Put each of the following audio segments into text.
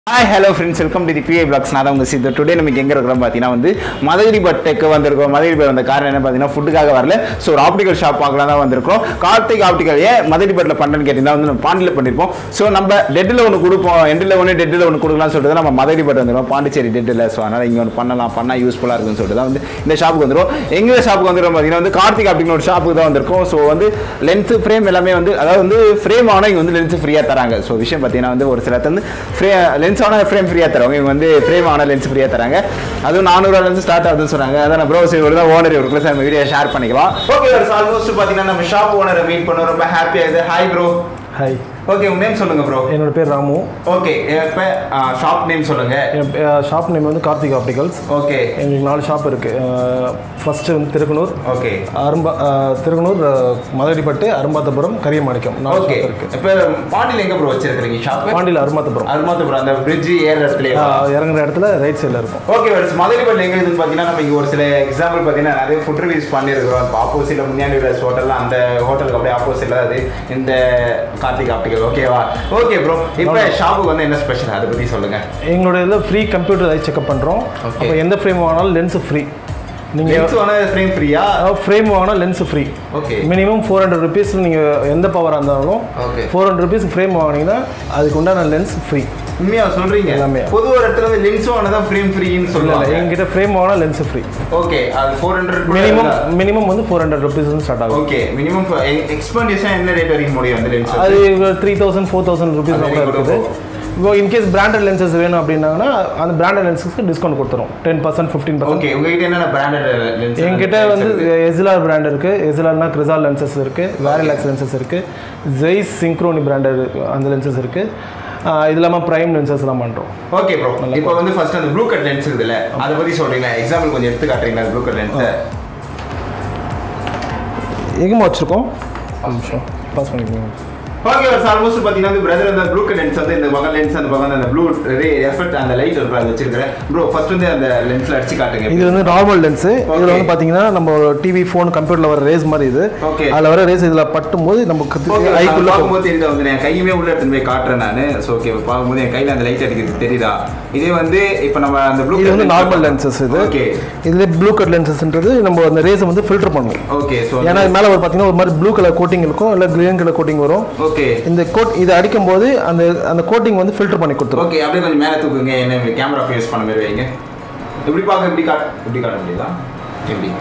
Hi hello friends welcome to the PA blocks நான் தான் உங்கள் சித்து டுடே நமக்கு எங்கே இருக்கிறோம் பார்த்தீங்கன்னா வந்து மதுரை பட்டுக்கு வந்திருக்கோம் மதுரை பட் வந்த காரணம் என்ன பார்த்தீங்கன்னா ஃபுட்டுக்காக வரல ஸோ ஒரு ஆப்டிக்கல் ஷாப் பார்க்கலாம் தான் வந்திருக்கோம் கார்த்திக் ஆப்டிக்கல் ஏன் மதுரை பட்டில் பண்ணுறேன்னு கேட்டிங்கன்னா வந்து நம்ம பாண்டியில் பண்ணியிருப்போம் ஸோ நம்ம டெட்டில் ஒன்று கொடுப்போம் எண்டில் ஒன்று டெட்டில் ஒன்று கொடுக்கலாம்னு சொல்லிட்டு தான் நம்ம மதுரை பட்டு வந்துருக்கோம் பாண்டிச்சேரி டெட்டில் ஸோ அதனால் இங்கே ஒன்று பண்ணலாம் பண்ணால் யூஸ்ஃபுல்லாக இருக்குன்னு சொல்லிட்டு தான் வந்து இந்த ஷாப்புக்கு வந்துடும் எங்கே ஷாப்புக்கு வந்துடும் பார்த்தீங்கன்னா வந்து கார்த்திக் ஆப்டிக்கல் ஒரு ஷாப்புக்கு தான் வந்திருக்கோம் ஸோ வந்து லென்ஸு ஃப்ரேம் எல்லாமே வந்து அதாவது வந்து ஃப்ரேம் ஆனால் இங்கே வந்து லென்ஸு ஃப்ரீயாக தராங்க ஸோ விஷயம் பார்த்தீங்கன்னா வந்து ஒரு சில இடத்துல வந்து ஃப்ரே லென்ஸ் ஆனால் ஃப்ரேம் ஃப்ரீயாக தருவாங்க இவங்க வந்து ஃப்ரேம் ஆனால் லென்ஸ் ஃப்ரீயாக தராங்க அதுவும் நானூறுவாலேருந்து ஸ்டார்ட் ஆகுதுன்னு சொன்னாங்க அதான் ப்ரோ சரி ஒரு தான் ஓனர் இவருக்குள்ள சார் நம்ம வீடியோ ஷேர் பண்ணிக்கலாம் ஓகே ஒரு ஆல்மோஸ்ட் பார்த்தீங்கன்னா நம்ம ஷாப் ஓனரை மீட் பண்ண ரொம்ப ஹாப்பியாக இருக்குது ஹாய் ப்ரோ ஹாய் ஓகே உங்க நேம் சொல்லுங்க ப்ரோ என்னோட பேர் ராமு ஓகே இப்போ ஷாப் நேம் சொல்லுங்க என் ஷாப் நேம் வந்து கார்த்திக் ஆப்டிகல்ஸ் ஓகே எங்களுக்கு நாலு ஷாப் இருக்குது ஃபஸ்ட்டு வந்து திருக்கனூர் ஓகே அரும்பா அஹ், திருக்கனூர் அஹ், மதுரைப்பட்டு அரும்பாத்தபுரம் கரியமாணிக்கம் நாலு ஓகே ஷாப் இருக்குது இப்போ பாண்டியில் எங்கே ப்ரோ வச்சிருக்கீங்க ஷாப் பாண்டியில் அரும்பாத்தபுரம் அருமாத்தபுரம் அந்த பிரிட்ஜ் ஏற இடத்துல அஹ், இறங்குற இடத்துல ரைட் சைடில் இருக்கும் ஓகே வர்ஸ் மதுரை பள்ளி எங்க இருக்குன்னு பார்த்தீங்கன்னா நம்ம இங்கே ஒரு சில எக்ஸாம்பிள் பார்த்தீங்கன்னா நிறைய ஃபுட் ரிவ்யூஸ் பண்ணியிருக்கிறோம் இப்போ ஆப்போசிட்டில் முன்னாடி விலாஸ் ஹோட்டலில் அந்த ஹோட்டலுக்கு அப்படியே ஆப்போசிட்டில் அது இந்த கார்த்திக் ஆப்டிக்கல் ஓகேவா ஓகே ப்ரோ இப்போ ஷாப்புக்கு வந்து என்ன ஸ்பெஷல் அதை பற்றி சொல்லுங்க எங்களோட இதில் ஃப்ரீ கம்ப்யூட்டர் ஐ செக்அப் பண்ணுறோம் Okay. அப்போ எந்த ஃப்ரேம் வாங்கினாலும் லென்ஸு ஃப்ரீ நீங்கள் லென்ஸ் வந்து ஃப்ரேம் ஃப்ரீயா ஃப்ரேம் வாங்கினா lens free okay minimum four hundred rupees நீங்கள் எந்த பவராக இருந்தாலும் okay four hundred rupees frame வாங்கினீங்கன்னா அதுக்கு உண்டான லென்ஸ் ஃப்ரீ உண்மையா சொல்றீங்க எல்லாமே. பொது ஒரு இடத்துல வந்து லென்ஸ் வாங்கினா ஃப்ரேம் ஃப்ரீன்னு இல்லை சொல்லுவாங்க எங்கிட்ட ஃப்ரேம் வாங்கினா லென்ஸ் ஃப்ரீ ஓகே அது ஃபோர் ஹண்ட்ரட் மினிமம் மினிமம் வந்து ஃபோர் ஹண்ட்ரட் ருபீஸ் ஸ்டார்ட் ஆகும் ஓகே மினிமம் எக்ஸ்பெண்டிஷன் என்ன ரேட் வரைக்கும் முடியும் அந்த லென்ஸ் அது three thousand four thousand rupees அது கூட வரைக்கும் இருக்குது இப்போ இன்கேஸ் பிராண்டட் லென்சஸ் வேணும் அப்படின்னாங்கன்னா அந்த பிராண்டட் லென்சஸ்க்கு டிஸ்கவுண்ட் கொடுத்துரும் ten percent fifteen percent okay உங்ககிட்ட என்னென்ன பிராண்டட் லென்ஸ் என்கிட்ட வந்து எஸ்எல்ஆர் பிராண்ட் இருக்குது எஸ்எல்ஆர்னா கிரிசால் லென்சஸ் இருக்குது வேரிலாக்ஸ் லென்சஸ் இருக்குது ஜெய்ஸ் சிங்க்ரோனி பிராண்டட் அந்த லென்சஸ் இருக்குது இது இல்லாமல் ப்ரைம் லென்சஸ்லாம் பண்ணுறோம் ஓகே ப்ரோ இப்போ வந்து ஃபர்ஸ்ட் அந்த ப்ளூ கட் லென்ஸ் இருக்குதுல்ல அதை பத்தி சொல்றீங்களா எக்ஸாம்பிள் கொஞ்சம் எடுத்து காட்டுறீங்களா ப்ளூ கட் லென்ஸ் எங்கேமா வச்சுருக்கோம் ஒரு நிமிஷம் பாஸ் பண்ணிக்கோங்க ஓகே ஒரு ஆல்மோஸ்ட் பாத்தீங்கன்னா வந்து பிரதர் அந்த ப்ளூ கட் லென்ஸ் வந்து இந்த பக்கம் லென்ஸ் அந்த பக்கம் அந்த ப்ளூ ரே எஃபெக்ட் அந்த லைட் இருக்கு அது வச்சிருக்கிறேன் ப்ரோ ஃபர்ஸ்ட் வந்து அந்த லென்ஸ்ல அடிச்சு காட்டுங்க இது வந்து நார்மல் லென்ஸு இதில் Okay. வந்து பார்த்தீங்கன்னா நம்ம டிவி ஃபோன் கம்ப்யூட்டரில் வர ரேஸ் மாதிரி இது Okay. அதில் வர ரேஸ் இதில் பட்டும்போது நமக்கு ஓகே ஐக்குள்ளே போகும் பார்க்கும்போது தெரியுதா வந்து என் கையுமே உள்ள எடுத்துட்டு போய் காட்டுறேன் நான் ஸோ ஓகே பார்க்கும்போது என் கையில அந்த லைட் அடிக்கிறது தெரியுதா இதே வந்து இப்போ நம்ம அந்த ப்ளூ இது வந்து நார்மல் லென்சஸ் இது ஓகே இதுல ப்ளூ கட் லென்சஸ்ன்றது நம்ம அந்த ரேஸை வந்து ஃபில்டர் பண்ணுவோம் ஓகே ஸோ ஏன்னா இது மேலே ஒரு பார்த்தீங்கன்னா ஒரு மாதிரி ப்ளூ கலர் கோட்டிங் இருக்கும் இல்லை கிரீன் கலர் கோட்டிங் வரும் ஓகே இந்த கோட் இதை அடிக்கும்போது அந்த அந்த கோட்டிங் வந்து ஃபில்டர் பண்ணி கொடுத்துரும் ஓகே அப்படியே கொஞ்சம் மேலே தூக்குங்க என்ன கேமரா ஃபேஸ் பண்ண மாதிரி வைங்க இப்படி பார்க்க இப்படி காட்ட இப்படி காட்ட முடியுதா எப்படி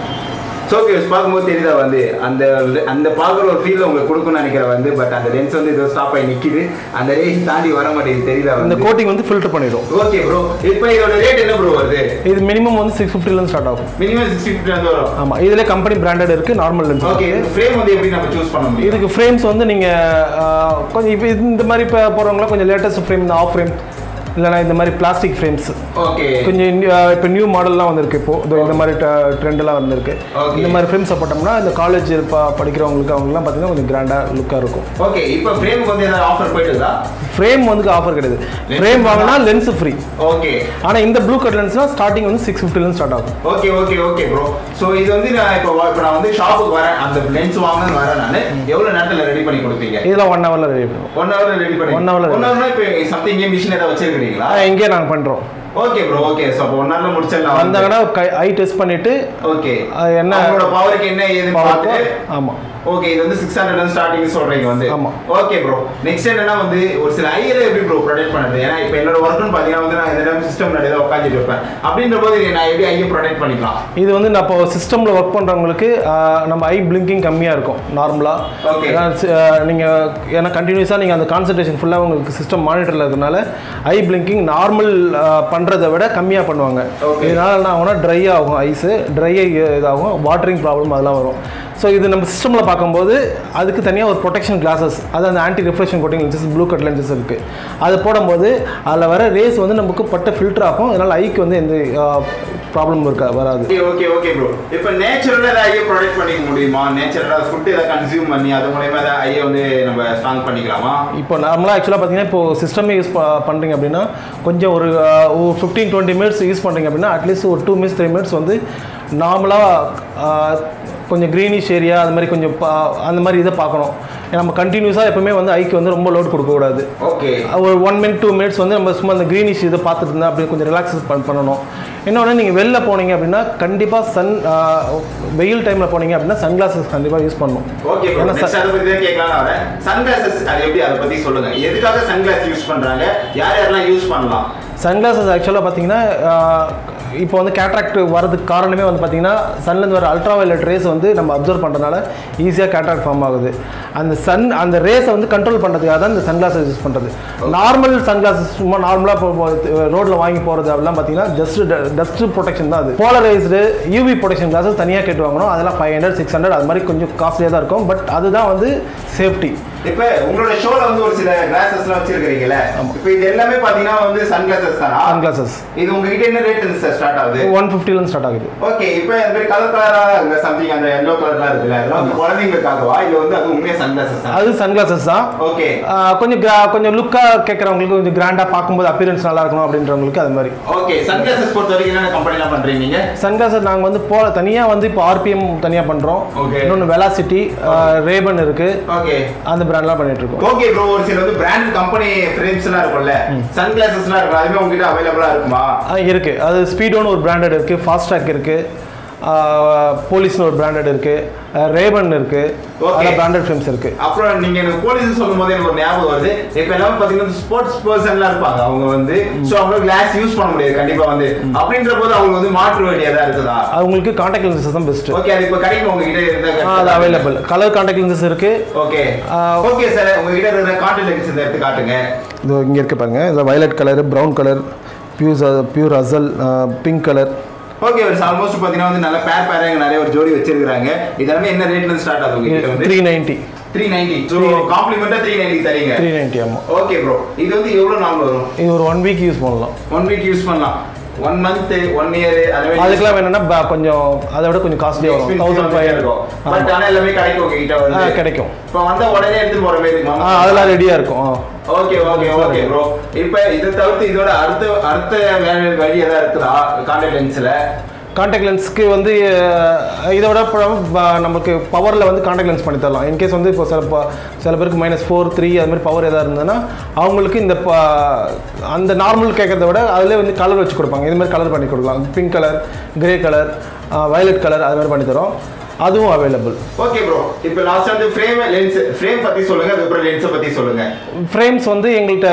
ஸோ ஓகே பார்க்கும்போது தெரியுதா வந்து அந்த அந்த பார்க்குற ஒரு ஃபீல் உங்களுக்கு கொடுக்கும்னு நினைக்கிறேன் வந்து பட் அந்த லென்ஸ் வந்து இதோ ஸ்டாப் ஆகி நிற்கிது அந்த ரேஸ் தாண்டி வர மாட்டேங்குது தெரியுதா இந்த வந்து கோட்டிங் வந்து ஃபில்டர் பண்ணிடும் ஓகே ப்ரோ இப்போ இதோட ரேட் என்ன ப்ரோ வருது இது மினிமம் வந்து சிக்ஸ் ஃபிஃப்டிலேருந்து ஸ்டார்ட் ஆகும் மினிமம் சிக்ஸ்டி ஃபிஃப்டி வந்து வரும் ஆமாம் இதில் கம்பெனி பிராண்டட் இருக்குது நார்மல் லென்ஸ் ஓகே ஃப்ரேம் வந்து எப்படி நம்ம சூஸ் பண்ண முடியும் இதுக்கு ஃப்ரேம்ஸ் வந்து நீங்கள் கொஞ்சம் இப்போ இந்த மாதிரி இப்போ போகிறவங்களாம் கொஞ்சம் லேட்டஸ்ட் ஃப்ரேம் இந்த ஆஃப் ஃப்ரேம் இல்லைனா இந்த மாதிரி பிளாஸ்டிக் ஃப்ரேம்ஸ் ஓகே கொஞ்சம் இப்போ நியூ மாடல்லாம் வந்திருக்கு இப்போ இதோ இந்த மாதிரி ட்ரெண்டெல்லாம் வந்திருக்கு Okay. இந்த மாதிரி ஃப்ரேம்ஸ் போட்டோம்னா இந்த காலேஜ் படிக்கிறவங்களுக்கு அவங்கலாம் பார்த்தீங்கன்னா கொஞ்சம் கிராண்டாக லுக்காக இருக்கும் ஓகே இப்போ ஃப்ரேமுக்கு வந்து ஏதாவது ஆஃபர் போயிட்டுதா ஃப்ரேம் வந்து ஆஃபர் கிடையாது ஃப்ரேம் வாங்கினா லென்ஸ் ஃப்ரீ ஓகே ஆனால் இந்த ப்ளூ கட் லென்ஸ்லாம் ஸ்டார்டிங் வந்து சிக்ஸ் ஃபிஃப்டிலேருந்து ஸ்டார்ட் ஆகும் okay okay okay bro so இது வந்து நான் இப்போ இப்போ நான் வந்து ஷாப்புக்கு வரேன் அந்த லென்ஸ் வாங்கணும்னு வரேன் நான் எவ்வளோ நேரத்தில் ரெடி பண்ணி கொடுப்பீங்க இதெல்லாம் ஒன் ஹவரில் ரெடி பண்ணுவோம் ஒன் ஹவர் ரெடி பண்ணி One hour ல ஒன் ஹவர்னா இப்போ சம்திங் இங்கே மிஷின் ஏதாவது வச்சிருக்கீங்களா இங்கே நாங்கள் பண்ணுறோம் ஓகே ப்ரோ ஓகே ஸோ அப்போ ஒன் ஹவர்ல முடிச்சிடலாம் வந்தாங்கன்னா கை ஐ டெஸ்ட் பண்ணிவிட்டு ஓகே அது என்ன அவங்களோட பவருக்கு என்ன ஏதுன்னு பார்த்துட்டு ஆமாம் ஓகே இது வந்து சிக்ஸ் ஹண்ட்ரட் ஸ்டார்டிங் சொல்றீங்க வந்து ஆமா. ஓகே ப்ரோ நெக்ஸ்ட் என்னன்னா வந்து ஒரு சில ஐயரை எப்படி ப்ரோ ப்ரொடெக்ட் பண்ணுறது ஏன்னா இப்போ என்னோட ஒர்க்குன்னு பார்த்தீங்கன்னா வந்து நான் இந்த டைம் சிஸ்டம் முன்னாடி தான் உட்காந்துட்டு இருப்பேன் அப்படின்ற போது நான் எப்படி ஐயை ப்ரொடெக்ட் பண்ணிக்கலாம் இது வந்து நான் இப்போ சிஸ்டமில் ஒர்க் பண்ணுறவங்களுக்கு நம்ம ஐ பிளிங்கிங் கம்மியாக இருக்கும் நார்மலாக Okay. நீங்கள் ஏன்னா கண்டினியூஸாக நீங்கள் அந்த கான்சன்ட்ரேஷன் ஃபுல்லாக உங்களுக்கு சிஸ்டம் மானிட்டரில் இருக்கிறதுனால ஐ பிளிங்கிங் நார்மல் பண்ணுறதை விட கம்மியாக பண்ணுவாங்க Okay. இதனால் என்ன ஆகும்னா ட்ரை ஆகும் ஐஸு ட்ரை இதாகும் வாட்டரிங் ப்ராப்ளம் அதெல்லாம் வரும் ஸோ இது நம்ம சிஸ்டமில் பார்க்கும்போது அதுக்கு தனியாக ஒரு ப்ரொடெக்ஷன் கிளாஸஸ் அது அந்த anti reflection coating lenses blue cut lenses இருக்குது அது போடும்போது அதில் வர ரேஸ் வந்து நமக்கு பட்ட ஃபில்டர் ஆகும் அதனால் ஐக்கு வந்து எந்த ப்ராப்ளம் இருக்கா வராது ஓகே ஓகே ஓகே ப்ரோ இப்போ நேச்சுரலாக ஏதாவது ஐயை ப்ரொடெக்ட் பண்ணிக்க முடியுமா நேச்சுரலாக ஃபுட் ஏதாவது கன்சியூம் பண்ணி அது மூலயமா ஏதாவது ஐயை வந்து நம்ம ஸ்ட்ராங் பண்ணிக்கலாமா இப்போ நார்மலாக ஆக்சுவலாக பார்த்தீங்கன்னா இப்போ சிஸ்டமே யூஸ் பண்ணுறீங்க அப்படின்னா கொஞ்சம் ஒரு ஃபிஃப்டீன் டுவெண்ட்டி மினிட்ஸ் யூஸ் பண்ணுறீங்க அப்படின்னா அட்லீஸ்ட் ஒரு டூ மினிட்ஸ் த்ரீ மினிட்ஸ் வந்து நார்மலாக கொஞ்சம் க்ரீனிஷ் ஏரியா அது மாதிரி கொஞ்சம் பா- அந்த மாதிரி இதை பார்க்கணும் நம்ம கண்டினியூஸாக எப்பவுமே வந்து ஐக்கு வந்து ரொம்ப லோட் கொடுக்கக்கூடாது ஓகே ஒரு ஒன் மினிட் டூ மினிட்ஸ் வந்து நம்ம சும்மா அந்த க்ரீனிஷ் இதை பார்த்துட்டு இருந்தால் அப்படி கொஞ்சம் ரிலாக்ஸ் பண்ணணும் இன்னொன்று நீங்கள் வெளில போனீங்க அப்படின்னா கண்டிப்பாக சன் வெயில் டைமில் போனீங்க அப்படின்னா சன்கிளாஸஸ் கண்டிப்பாக யூஸ் பண்ணணும் ஓகே ப்ரோ ஏன்னா நெக்ஸ்ட் அதை பத்தி தான் கேட்கலாம்னு வரேன் சன்கிளாசஸ் அது எப்படி அதை பத்தி சொல்லுங்க எதுக்காக சன்கிளாஸ் யூஸ் பண்றாங்க யார் யாரெல்லாம் யூஸ் பண்ணலாம் சன்கிளாஸஸ் ஆக்சுவலாக பார்த்தீங்கன்னா இப்போ வந்து கேட்ராக்ட் வரதுக்கு காரணமே வந்து பார்த்தீங்கன்னா சன்லேருந்து வர அல்ட்ரா வயலட் ரேஸ் வந்து நம்ம அப்சர்வ் பண்ணுறதுனால ஈஸியாக கேட்ராக்ட் ஃபார்ம் ஆகுது அந்த சன் அந்த ரேஸை வந்து கண்ட்ரோல் பண்ணுறதுக்காக தான் இந்த சன்கிளாஸஸ் யூஸ் பண்ணுறது நார்மல் சன்கிளாஸஸ் சும்மா நார்மலாக இப்போ ரோட்டில் வாங்கி போகிறது அப்படிலாம் பார்த்தீங்கன்னா ஜஸ்ட் டஸ்ட் ப்ரொடெக்ஷன் தான் அது போலரைஸ்டு யூவி ப்ரொடெக்ஷன் கிளாஸஸ் தனியாக கேட்டு வாங்கணும் அதெல்லாம் ஃபைவ் ஹண்ட்ரட் சிக்ஸ் ஹண்ட்ரட் அது மாதிரி கொஞ்சம் காஸ்ட்லியாக தான் இருக்கும் பட் அதுதான் வந்து சேஃப்டி இப்ப உங்களோட ஷோல வந்து ஒரு சில கிளாஸஸ்லாம் வச்சிருக்கீங்கல்ல இப்போ இது எல்லாமே பாத்தீங்கன்னா வந்து சன்கிளாசஸ் தானா சன்கிளாஸஸ் இது உங்ககிட்ட என்ன ரேட் சார் ஸ்டார்ட் ஆகுது ஒன் ஃபிஃப்டிலேருந்து ஸ்டார்ட் ஆகுது ஓகே இப்போ இந்த மாதிரி கலர் கலரா இந்த சம்திங் அந்த எல்லோ கலர்லாம் இருக்குல்ல அதெல்லாம் வந்து குழந்தைங்களுக்காகவா இல்ல வந்து அது உண்மையா சன்கிளாசஸ் அது சன்கிளாஸஸ் தான் ஓகே ஆஹ் கொஞ்சம் gra- கொஞ்சம் லுக்காக கேட்குறவங்களுக்கு கொஞ்சம் கிராண்டாக பார்க்கும்போது அப்பியரன்ஸ் நல்லா இருக்கணும் அப்படின்றவங்களுக்கு அது மாதிரி ஓகே சன்கிளாசஸ் பொறுத்த வரைக்கும் என்ன கம்பெனிலாம் பண்றீங்க நீங்க சன்கிளாஸஸ் நாங்கள் வந்து போ தனியாக வந்து இப்போ ஆர்பிஎம் தனியாக பண்ணுறோம் Okay. இன்னொன்று வெலாசிட்டி ரேபன் இருக்குது ஓகே அந்த பிராண்ட்லாம் பண்ணிட்டு இருக்கோம் ஓகே ப்ரோ ஒரு சில வந்து பிராண்ட் கம்பெனி ஃப்ரேம்ஸ்லாம் இருக்கும்ல சன்கிளாசஸ்லாம் இருக்கும் அதுமே உங்ககிட்ட அவைலபிளா இருக்குமா ஆ, இருக்கு அது ஸ்பீடோன்னு ஒரு பிராண்டட் இருக்கு ஃபாஸ்ட்ராக் இருக்கு போலீஸ்னு ஒரு பிராண்டட் இருக்கு ரேபன் இருக்கு Okay. அதில் பிராண்டட் ஃபிலிம்ஸ் இருக்கு அப்புறம் நீங்க எனக்கு போலீஸ் சொல்லும் போது எனக்கு ஒரு ஞாபகம் வருது இப்ப எல்லாமே பாத்தீங்கன்னா ஸ்போர்ட்ஸ் பர்சன்லாம் இருப்பாங்க அவங்க வந்து சோ அவங்க கிளாஸ் யூஸ் பண்ண முடியாது கண்டிப்பா வந்து அப்படின்ற போது அவங்க வந்து மாற்று வேண்டியதா இருக்குதா அது உங்களுக்கு காண்டாக்ட் லென்சஸ் தான் பெஸ்ட் ஓகே அது இப்ப கிடைக்கும் உங்ககிட்ட இருந்தா அது அவைலபிள் கலர் காண்டாக்ட் லென்சஸ் இருக்கு ஓகே ஆ, ஓகே சார் உங்ககிட்ட இருக்கிற கான்டெக்ட் லென்ஸ் இந்த எடுத்து காட்டுங்க இது இங்கே இருக்கு பாருங்க இதில் violet colour brown colour pure pure அசல் பிங்க் கலர் ஓகே ஒரு ஆல்மோஸ்ட் பாத்தீங்கன்னா வந்து நல்ல பேர் பேரா இங்க நிறைய ஒரு ஜோடி வச்சிருக்காங்க இதெல்லாமே என்ன ரேட்ல இருந்து ஸ்டார்ட் ஆகுது உங்ககிட்ட வந்து three ninety three ninety so காம்ப்ளிமெண்டா த்ரீ நைன்டி தரீங்க த்ரீ நைன்ட்டி ஆமாம் ஓகே ப்ரோ இது வந்து எவ்வளவு நாள் வரும் இது ஒரு ஒன் வீக் யூஸ் பண்ணலாம் ஒன் வீக் யூஸ் பண்ணலாம் ஒன் மந்த் ஒன் இயர் அந்த மாதிரி அதுக்கெல்லாம் வேணும்னா ப- கொஞ்சம் அதை விட கொஞ்சம் காஸ்ட்லி வரும் தௌசண்ட் ஃபைவ் ஹண்ட்ரட் பட் ஆனா எல்லாமே கிடைக்கும் உங்ககிட்ட வந்து ஆ, கிடைக்கும். இப்போ வந்தா உடனே எடுத்து போற மாதிரி ஆ இருக்குமா அதெல்லாம் ரெடியாக இருக்கும் ஆ ஓகே ஓகே ஓகே ப்ரோ இப்போ இதை தவிர்த்து இதோட அடுத்த அடுத்த வேற வழி ஏதாவது இருக்குதா கான்டாக்ட் லென்ஸ்ல காண்டாக்ட் லென்ஸ்க்கு வந்து அஹ், இதை விட ப- ப- நமக்கு பவரில் வந்து காண்டாக்ட் லென்ஸ் பண்ணி தரலாம் இன்கேஸ் வந்து இப்போ சில ப- சில பேருக்கு மைனஸ் ஃபோர் த்ரீ அது மாதிரி பவர் எதாவது இருந்ததுன்னா அவங்களுக்கு இந்த ப- அந்த நார்மல் கேட்கறத விட அதிலே வந்து கலர் வச்சு கொடுப்பாங்க இது மாதிரி கலர் பண்ணி கொடுக்கலாம் pink colour grey colour violet colour அது மாதிரி பண்ணி தரோம் அதுவும் அவைலபிள் ஓகே ப்ரோ இப்போ லாஸ்ட் வந்து ஃப்ரேம் லென்ஸ் ஃப்ரேம் பத்தி சொல்லுங்க அதுக்கப்புறம் லென்ஸை பத்தி சொல்லுங்க ஃப்ரேம்ஸ் வந்து எங்கள்கிட்ட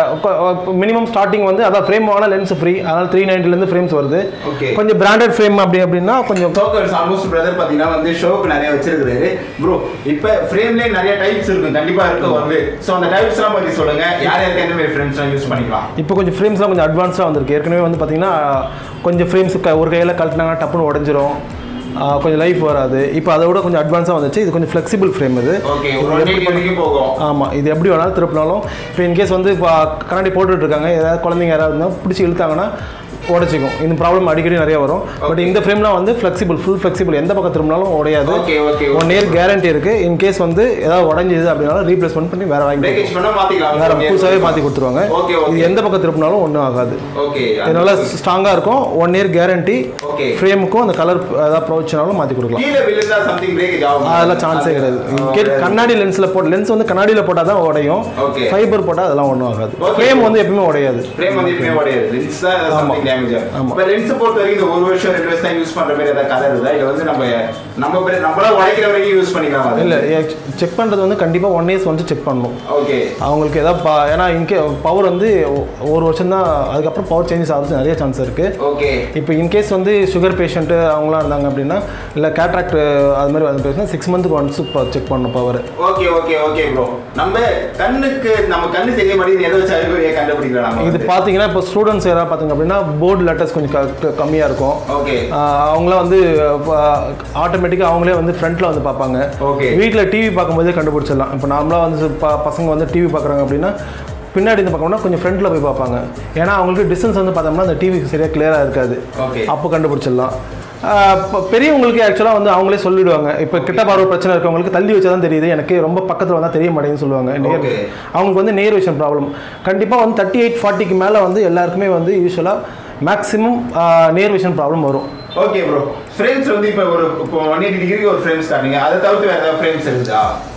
மினிமம் ஸ்டார்டிங் வந்து அதான் ஃப்ரேம் வாங்கினா லென்ஸ் ஃப்ரீ அதனால் த்ரீ நைன்ட்டிலேருந்து ஃப்ரேம்ஸ் வருது Okay. கொஞ்சம் பிராண்டட் ஃப்ரேம் அப்படி அப்படின்னா கொஞ்சம் டோக்கன்ஸ் ஆல்மோஸ்ட் பிரதர் பாத்தீங்கன்னா வந்து ஷோக்கு நிறைய வச்சிருக்காரு ப்ரோ இப்போ ஃப்ரேம்லயே நிறைய டைப்ஸ் இருக்கும் கண்டிப்பா இருக்கும் வந்து ஸோ அந்த டைப்ஸ்லாம் பத்தி சொல்லுங்க யார் யாருக்கு எந்த மாதிரி ஃப்ரேம்ஸ்லாம் யூஸ் பண்ணிக்கலாம் இப்போ கொஞ்சம் ஃப்ரேம்ஸ்லாம் கொஞ்சம் அட்வான்ஸாக வந்திருக்கு ஏற்கனவே வந்து பார்த்தீங்கன்னா கொஞ்சம் ஃப்ரேம்ஸ் ஒரு கையில் கழட்டினாங்கன்னா டப்புன்னு உடஞ்சிரும் ஆஹ் கொஞ்சம் லைஃப் வராது இப்போ அதை விட கொஞ்சம் அட்வான்ஸாக வந்துச்சு இது கொஞ்சம் ஃப்ளெக்சிபிள் ஃப்ரேம் இது ஓகே ஒரு ஒன் எயிட்டி வரைக்கும் போகும் ஆமாம் இது எப்படி வேணாலும் திருப்பினாலும் இப்போ இன்கேஸ் வந்து இப்போ கண்ணாடி போட்டுட்டு இருக்காங்க ஏதாவது குழந்தைங்க யாராவது இருந்தால் பிடிச்சி இழுத்தாங்கன்னா உடச்சிக்கும் இந்த ப்ராப்ளம் அடிக்கடி நிறைய வரும் பட் இந்த ஃப்ரேம்லாம் வந்து ஃப்ளெக்சிபிள் ஃபுல் ஃப்ளெக்சிபிள் எந்த பக்கம் திரும்பினாலும் உடையாது okay okay one year guarantee இருக்குது இன்கேஸ் வந்து ஏதாவது உடஞ்சிது அப்படின்னாலும் ரீப்ளேஸ்மெண்ட் பண்ணி வேறு வாங்கி பேக்கேஜ் பண்ணா மாத்திக்கலாம் வேறு புதுசாகவே மாற்றி கொடுத்துருவாங்க ஓகே இது ஓகே எந்த பக்கம் திருப்பினாலும் ஒன்றும் ஆகாது ஓகே இது நல்லா ஸ்ட்ராங்காக இருக்கும் ஒன் இயர் கேரண்டி ஓகே ஃப்ரேமுக்கும் அந்த கலர் ஏதாவது ப்ரோச்சுனாலும் மாற்றி கொடுக்கலாம் கீழே விழுந்தா சம்திங் பிரேக்கேஜ் ஆகும் அதெல்லாம் சான்ஸே கிடையாது இன்கேட் கண்ணாடி லென்ஸில் போட்டு லென்ஸ் வந்து கண்ணாடியில் போட்டால் தான் உடையும் ஓகே ஃபைபர் போட்டால் அதெல்லாம் ஒன்றும் ஆகாது Okay. ஃப்ரேம் வந்து எப்பவுமே உடையாது ஃப்ரேம் வந்து எப்பவுமே உடையாது லென்ஸ் தான் சம்திங் டேமேஜ் ஆகும் ஆமா. இப்போ லென்ஸ் பொறுத்த வரைக்கும் இந்த ஒரு வருஷம் ரெண்டு வருஷம் தான் யூஸ் பண்ற மாதிரி ஏதாவது கதை இருக்குதா இல்ல வந்து நம்ம நம்ம பிர- நம்மளா உடைக்கிற வரைக்கும் யூஸ் பண்ணிக்கலாம் அது? இல்லை செக் பண்ணுறது வந்து கண்டிப்பாக ஒன் இயர்ஸ் வந்து செக் பண்ணணும் ஓகே அவங்களுக்கு ஏதாவது ப ஏன்னா இன்கே பவர் வந்து ஒ- ஒரு வருஷம் தான் அதுக்கப்புறம் பவர் சேஞ்சஸ் ஆகிறது நிறைய சான்ஸ் இருக்குது ஓகே இப்போ இன்கேஸ் வந்து சுகர் பேஷண்ட்டு அவங்களாம் இருந்தாங்க அப்படின்னா இல்லை கேட்ராக்ட் அது மாதிரி வந்து பேசினா சிக்ஸ் மந்த்துக்கு ஒன்ஸ் செக் பண்ணணும் power okay okay okay bro நம்ம கண்ணுக்கு நம்ம கண்ணு தெரிய மாட்டேங்குது எதை வச்சு அறிகுறியை கண்டுபிடிக்கலாம் நம்ம இது பார்த்தீங்கன்னா இப்போ ஸ்டூடெண்ட்ஸ் யாராவது பார்த்தீங்க அப்படின்னா போர்டு லெட்டர்ஸ் கொஞ்சம் கம்மியாக இருக்கும் ஓகே ஆஹ் அவங்களாம் வந்து ஆட்டோமேட்டிக்காக அவங்களே வந்து ஃப்ரண்ட்டில் வந்து பார்ப்பாங்க ஓகே வீட்டில் டிவி பார்க்கும்போதே கண்டுபிடிச்சிடலாம் இப்போ நார்மலாக வந்து ப- பசங்க வந்து டிவி பார்க்குறாங்க அப்படின்னா பின்னாடி இருந்து பார்க்கணும்னா கொஞ்சம் ஃப்ரண்ட்டில் போய் பார்ப்பாங்க ஏன்னா அவங்களுக்கு டிஸ்டன்ஸ் வந்து பார்த்தோம்னா அந்த டிவி சரியாக கிளியராக இருக்காது ஓகே அப்போ கண்டுபிடிச்சிடலாம் ஆஹ் இப்போ பெரியவங்களுக்கு ஆக்சுவலாக வந்து அவங்களே சொல்லிடுவாங்க இப்போ கிட்ட பார்வை பிரச்சனை இருக்கவங்களுக்கு தள்ளி வச்சா தான் தெரியுது எனக்கு ரொம்ப பக்கத்தில் வந்தால் தெரிய மாட்டேங்குதுன்னு சொல்லுவாங்க நேர் Okay. அவங்களுக்கு வந்து நேர் விஷன் ப்ராப்ளம் கண்டிப்பாக வந்து தேர்ட்டி எயிட் ஃபார்ட்டிக்கு மேலே வந்து எல்லாருக்குமே வந்து யூஸ்வலாக மேக்ஸிமம் நேர் விஷன் ப்ராப்ளம் வரும் ஓகே ப்ரோ ஃப்ரேம்ஸ் வந்து இப்போ ஒரு இப்போ ஒன் எயிட்டி டிகிரிக்கு ஒரு ஃப்ரேம்ஸ் காட்டுங்க அதை தவிர்த்து வேற ஏதாவது ஃப்ரேம்ஸ் இருக்குதா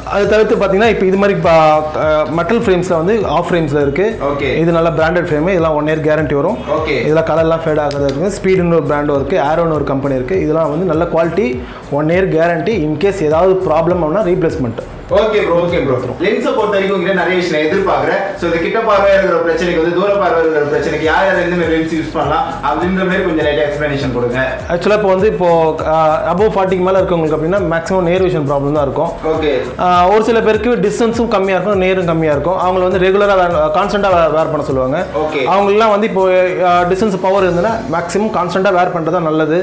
அது தவிர்த்து பார்த்தீங்கன்னா இப்போ இது மாதிரி மெட்டல் ஃப்ரேம்ஸில் வந்து ஆஃப் ஃப்ரேம்ஸில் இருக்குது Okay. இது நல்ல பிராண்டட் ஃப்ரேமு இதெல்லாம் ஒன் இயர் கேரண்டி வரும் Okay. இதெல்லாம் கலர்லாம் ஃபேட் ஆகாத இருக்குது ஸ்பீடுன்னு ஒரு பிராண்டும் இருக்குது ஆரோன்னு ஒரு கம்பெனி இருக்குது இதெல்லாம் வந்து நல்ல quality one year guarantee in case ஏதாவது ப்ராப்ளம் அப்படின்னா replacement okay bro okay bro லென்ஸை பொறுத்த வரைக்கும் உங்ககிட்ட நிறைய விஷயம் நான் எதிர்பார்க்குறேன் ஸோ இந்த கிட்ட பார்வை இருக்கிற பிரச்சனைக்கு வந்து தூர பார்வை இருக்கிற பிரச்சனைக்கு யார் யார் எந்தெந்த லென்ஸ் யூஸ் பண்ணலாம் அப்படின்ற மாதிரி கொஞ்சம் லைட்டாக எக்ஸ்பிளனேஷன் கொடுங்க ஆக்சுவலாக இப்போ வந்து இப்போ அபோவ் ஃபார்ட்டிக்கு மேலே இருக்கவங்களுக்கு அப்படின்னா மேக்ஸிமம் நேர் விஷன் ப்ராப்ளம் தான் இருக்கும் ஓகே ஆஹ் ஒரு சில பேருக்கு டிஸ்டன்ஸும் கம்மியாக இருக்கும் நேரும் கம்மியாக இருக்கும் அவங்கள வந்து ரெகுலராக கான்ஸ்டண்ட்டாக வேர் பண்ண சொல்லுவாங்க Okay. அவங்களெலாம் வந்து இப்போ டிஸ்டன்ஸ் பவர் இருந்ததுன்னா மேக்ஸிமம் கான்ஸ்டண்ட்டாக வேர் பண்ணுறது தான் நல்லது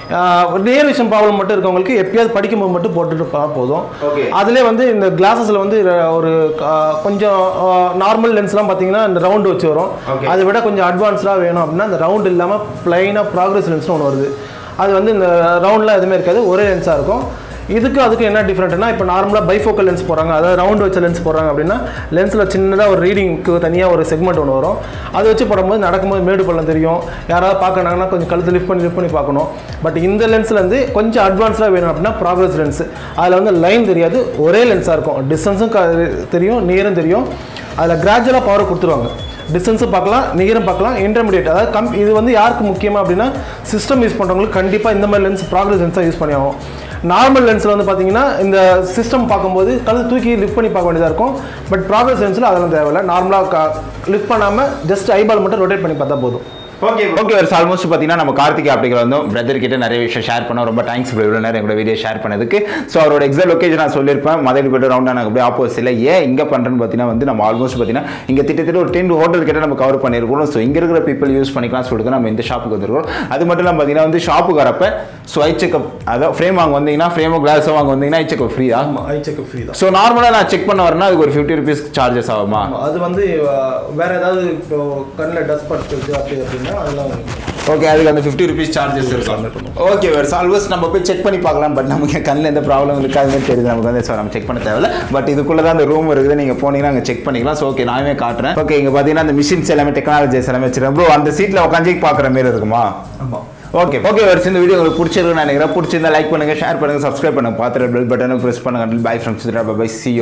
நேர் விஷன் ப்ராப்ளம் மட்டும் இருக்கவங்களுக்கு எப்பயாவது படிக்கும்போது மட்டும் போட்டுட்டு போனால் போதும் Okay. அதிலே வந்து இந்த கிளாஸஸில் வந்து ஒரு ஆஹ், கொஞ்சம் நார்மல் லென்ஸ்லாம் பார்த்தீங்கன்னா இந்த ரவுண்டு வச்சு வரும் Okay. அதை விட கொஞ்சம் அட்வான்ஸ்டாக வேணும் அப்படின்னா அந்த ரவுண்ட் இல்லாமல் பிளைனாக ப்ராக்ரஸ் லென்ஸ்னு ஒன்று வருது அது வந்து இந்த ரவுண்ட்லாம் எதுவுமே இருக்காது ஒரே லென்ஸாக இருக்கும் இதுக்கு அதுக்கு என்ன டிஃப்ரெண்ட்னா இப்போ நார்மலாக பைஃபோக்கல் லென்ஸ் போடுறாங்க அதாவது ரவுண்ட் வச்ச லென்ஸ் போடுறாங்க அப்படின்னா லென்ஸில் சின்னதாக ஒரு ரீடிங்க்கு தனியாக ஒரு செக்மெண்ட் ஒன்று வரும் அதை வச்சு போடும்போது நடக்கும்போது மேடு பள்ளம் தெரியும் யாராவது பார்க்கறாங்கன்னா கொஞ்சம் கழுத்து லிஃப்ட் பண்ணி லிஃப்ட் பண்ணி பார்க்கணும் பட் இந்த லென்ஸில் வந்து கொஞ்சம் அட்வான்ஸ்டாக வேணும் அப்படின்னா ப்ராக்ரஸ் லென்ஸ் அதில் வந்து லைன் தெரியாது ஒரே லென்ஸாக இருக்கும் டிஸ்டன்ஸும் தெரியும் நேரும் தெரியும் அதில் கிராஜுவலாக பவர் கொடுத்துருவாங்க டிஸ்டன்ஸும் பார்க்கலாம் நிகரம் பார்க்கலாம் இன்டர்மீடியட் அதாவது கம் இது வந்து யாருக்கு முக்கியமாக அப்படின்னா சிஸ்டம் யூஸ் பண்ணுறவங்களுக்கு கண்டிப்பாக இந்த மாதிரி லென்ஸ் ப்ராக்ரஸ் லென்ஸாக யூஸ் பண்ணி ஆகும் நார்மல் லென்ஸில் வந்து பார்த்தீங்கன்னா இந்த சிஸ்டம் பார்க்கும்போது கழுத்து தூக்கி லிஃப்ட் பண்ணி பார்க்க வேண்டியதாக இருக்கும் பட் ப்ராக்ரஸ் லென்ஸில் அதெல்லாம் தேவையில்லை நார்மலாக லிஃப்ட் பண்ணாமல் ஜஸ்ட் ஐபால் மட்டும் ரொட்டேட் பண்ணி பார்த்தா போதும் ஓகே ஓகே ஒரு ஆல்மோஸ்ட் பார்த்தீங்கன்னா நம்ம கார்த்திக் ஆப்டிக்கல் வந்து பிரதர் கிட்ட நிறைய விஷயம் ஷேர் பண்ணோம் ரொம்ப தேங்க்ஸ் ப்ரோ இவ்வளோ நேரம் எங்களோட வீடியோ ஷேர் பண்ணதுக்கு ஸோ அவரோட எக்ஸாக்ட் லொக்கேஷன் நான் சொல்லியிருப்பேன் மதுரை போய்ட்டு ரவுண்டாக நாங்கள் அப்படியே ஆப்போசிட்டில் ஏன் இங்கே பண்ணுறேன்னு பார்த்தீங்கன்னா வந்து நம்ம ஆல்மோஸ்ட் பார்த்தீங்கன்னா இங்கே திட்டத்தட்ட ஒரு டென் ஹோட்டல் கிட்ட நம்ம கவர் பண்ணியிருக்கோம் ஸோ இங்கே இருக்கிற பீப்பிள் யூஸ் பண்ணிக்கலாம் சொல்லிட்டு நம்ம இந்த ஷாப்புக்கு வந்திருக்கோம் அது மட்டும் இல்லாமல் பார்த்தீங்கன்னா வந்து ஷாப்புக்கு வரப்ப ஸோ ஐ செக்அப் அதாவது ஃப்ரேம் வாங்க வந்தீங்கன்னா ஃப்ரேமோ கிளாஸோ வாங்க வந்தீங்கன்னா ஐ செக்அப் ஃப்ரீ தான் ஐ செக் ஃப்ரீ தான் ஸோ நார்மலாக நான் செக் பண்ண வரேன்னா அதுக்கு ஒரு ஃபிஃப்டி ருபீஸ் சார்ஜஸ் ஆகுமா அது வந்து அஹ், வேற ஏதாவது இப்போ கண்ணில் டஸ்ட் படுத்துருக்கு அப்படி அப்படின்னா அதெல்லாம் ஓகே அதுக்கு அந்த ஃபிஃப்டி ருபீஸ் சார்ஜஸ் இருக்கும் ஓகே வேறு ஆல்வேஸ் நம்ம போய் செக் பண்ணி பார்க்கலாம் பட் நமக்கு கண்ணில் எந்த ப்ராப்ளம் இருக்காதுன்னு தெரியுது நமக்கு வந்து ஸோ நம்ம செக் பண்ண தேவையில்ல பட் இதுக்குள்ளே தான் அந்த ரூம் இருக்குது நீங்கள் போனீங்கன்னா அங்கே செக் பண்ணிக்கலாம் ஸோ ஓகே நானே காட்டுறேன் ஓகே இங்கே பார்த்தீங்கன்னா அந்த மிஷின்ஸ் எல்லாமே டெக்னாலஜிஸ் எல்லாமே வச்சிருக்கேன் ப்ரோ அந்த சீட்டில் உட்காந்து பார்க்குற மாதிரி இருக்குமா ஆமாம் ஓகே ஓகே வருஷம் இந்த வீடியோ உங்களுக்கு பிடிச்சிருக்குன்னு நினைக்கிறேன் பிடிச்சிருந்தா லைக் பண்ணுங்க ஷேர் பண்ணுங்க சப்ஸ்கிரைப் பண்ணுங்க பார்த்துட்டு பெல் பட்டனை ப்ரெஸ் பண்ணுங்க bye from Chitra bye C